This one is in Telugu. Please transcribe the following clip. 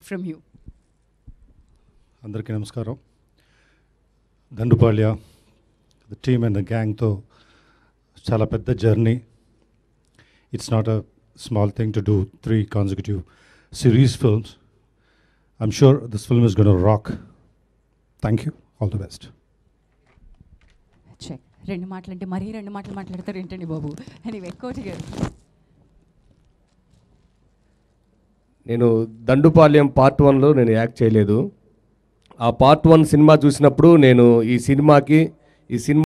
from you. అందరికీ నమస్కారం Dandupalya the team and the గ్యాంగ్తో చాలా పెద్ద journey it's not a small thing to do three consecutive series films I'm sure this film is gonna rock thank you all the best చెక్ రెండు మాటలు అంటే మరీ రెండు మాటలు మాట్లాడతారు ఏంటండి బాబు అని వెక్కోటి గారు నేను దండుపాలెం పార్ట్ వన్లో నేను యాక్ట్ చేయలేదు ఆ పార్ట్ వన్ సినిమా చూసినప్పుడు నేను ఈ సినిమాకి ఈ సినిమా